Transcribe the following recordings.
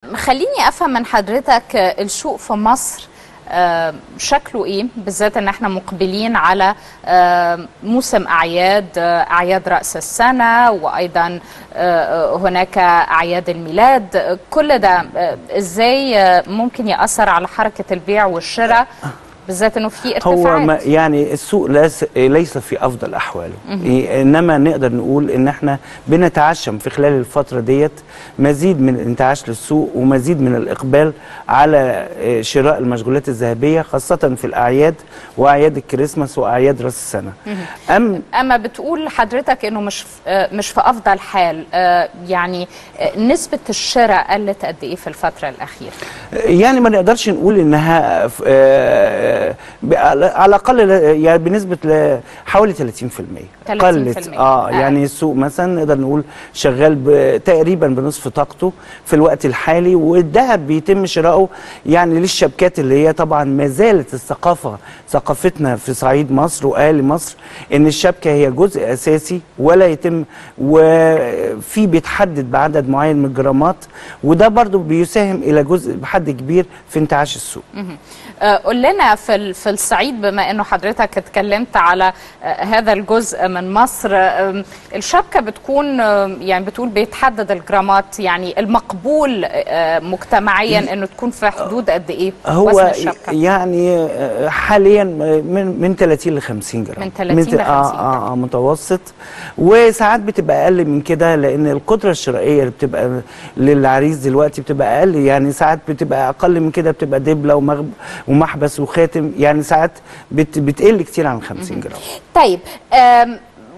خليني افهم من حضرتك آه، السوق في مصر آه، شكله ايه بالذات ان احنا مقبلين على آه، موسم اعياد آه، اعياد راس السنه وايضا آه، هناك اعياد الميلاد آه، كل ده آه، ازاي آه، ممكن ياثر على حركه البيع والشراء بالذات انه في هو ما ارتفاعات يعني السوق ليس ليس في افضل احواله إيه، انما نقدر نقول ان احنا بنتعشم في خلال الفتره ديت مزيد من الانتعاش للسوق ومزيد من الاقبال على إيه، شراء المشغولات الذهبيه خاصه في الاعياد واعياد الكريسماس واعياد راس السنه ام اما بتقول حضرتك انه مش في- آه، مش في افضل حال آه، يعني آه، نسبه الشراء قلت قد ايه في الفتره الاخيره يعني ما نقدرش نقول انها ف- آه، ب- على على الاقل ل- يعني بنسبه ل- حوالي 30% 30% قلت اه آه. يعني السوق مثلا نقدر نقول شغال ب- تقريبا بنصف طاقته في الوقت الحالي والذهب بيتم شراؤه يعني للشبكات اللي هي طبعا ما زالت الثقافه ثقافتنا في صعيد مصر واهالي مصر ان الشبكه هي جزء اساسي ولا يتم وفي بيتحدد بعدد معين من الجرامات وده برضو بيساهم الى جزء بحد كبير في انتعاش السوق آه، قول لنا في ال- في الصعيد بما انه حضرتك اتكلمت على آه، هذا الجزء من مصر آم، الشبكه بتكون آم، يعني بتقول بيتحدد الجرامات يعني المقبول آه، مجتمعيا انه تكون في حدود قد ايه وزن هو الشبكه يعني آه، حاليا من من 30 ل 50 جرام من 30 ل 50 اه اه, آه متوسط وساعات بتبقى اقل من كده لان القدره الشرائيه اللي بتبقى للعريس دلوقتي بتبقى اقل يعني ساعات بتبقى اقل من كده بتبقى دبله ومغب ومحبس وخاتم يعني ساعات بت بتقل كتير عن 50 جرام طيب آم،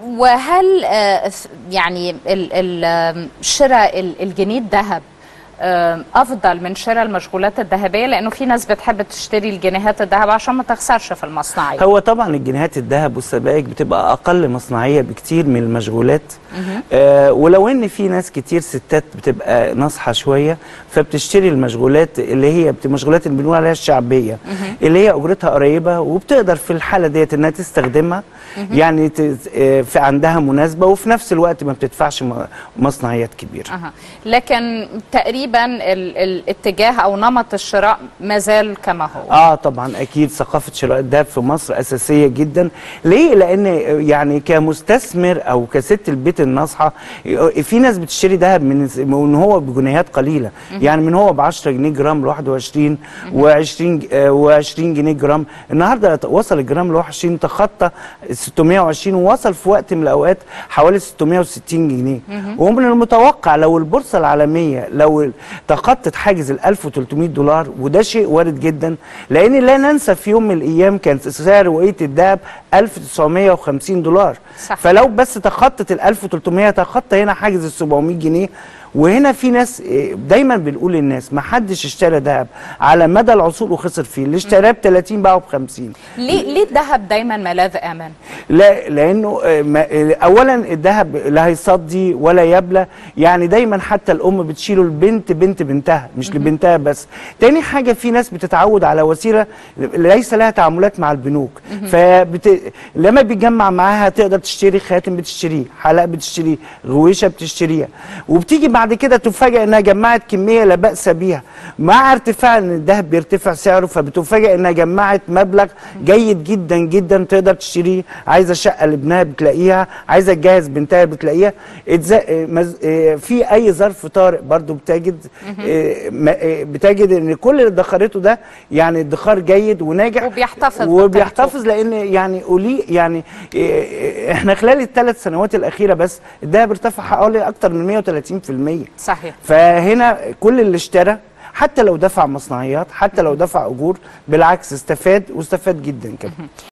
وهل آه، ف- يعني ال- ال- آم، شراء ال- الجنيه الذهب آم، افضل من شراء المشغولات الذهبيه لانه في ناس بتحب تشتري الجنيهات الذهب عشان ما تخسرش في المصنعيه هو طبعا الجنيهات الذهب والسبائك بتبقى اقل مصنعيه بكتير من المشغولات آه ولو ان في ناس كتير ستات بتبقى ناصحه شويه فبتشتري المشغولات اللي هي بت- المشغولات اللي بنقول عليها الشعبيه اللي هي اجرتها قريبه وبتقدر في الحاله ديت انها تستخدمها يعني ت- آه، في عندها مناسبه وفي نفس الوقت ما بتدفعش م- مصنعيات كبيره أها. لكن تقريبا ال- الاتجاه او نمط الشراء ما زال كما هو اه طبعا اكيد ثقافه شراء الذهب في مصر اساسيه جدا ليه لان يعني كمستثمر او كست البيت الناصحه في ناس بتشتري ذهب من من هو بجنيهات قليله يعني من هو ب 10 جنيه جرام ل 21 و20 و20 جنيه جرام النهارده وصل الجرام ل 21 تخطى 620 ووصل في وقت من الاوقات حوالي 660 جنيه ومن المتوقع لو البورصه العالميه لو تخطت حاجز ال 1300 دولار وده شيء وارد جدا لان لا ننسى في يوم من الايام كان سعر وقيه الذهب 1950 دولار صح. فلو بس تخطت ال 1300 تخطى هنا حاجز ال 700 جنيه وهنا في ناس إيه، دايما بنقول للناس ما حدش اشترى ذهب على مدى العصور وخسر فيه اللي اشتراه ب 30 باعه ب 50 ليه ليه الذهب دايما ملاذ امن لا لانه آه، ما- آه، اولا الذهب لا هيصدي ولا يبلى يعني دايما حتى الام بتشيله البنت بنت بنتها مش لبنتها بس تاني حاجه في ناس بتتعود على وسيله ليس لها تعاملات مع البنوك فبت... لما بيجمع معاها تقدر تشتري خاتم بتشتريه حلقه بتشتريه غويشه بتشتريها وبتيجي بعد كده تفاجئ انها جمعت كميه لا باس بيها مع ارتفاع ان الذهب بيرتفع سعره فبتفاجئ انها جمعت مبلغ جيد جدا جدا تقدر تشتريه عايزه شقه لابنها بتلاقيها عايزه تجهز بنتها بتلاقيها اتز... آه، مز... آه، في اي ظرف طارئ برضو بتجد آه، ما- آه، بتجد ان كل اللي ادخرته ده يعني ادخار جيد وناجح وبيحتفظ وبيحتفظ لان يعني قولي يعني آه، احنا خلال الثلاث سنوات الاخيره بس الذهب ارتفع حوالي اكتر من 130% صحيح فهنا كل اللي اشترى حتى لو دفع مصنعيات حتى لو دفع اجور بالعكس استفاد واستفاد جدا كمان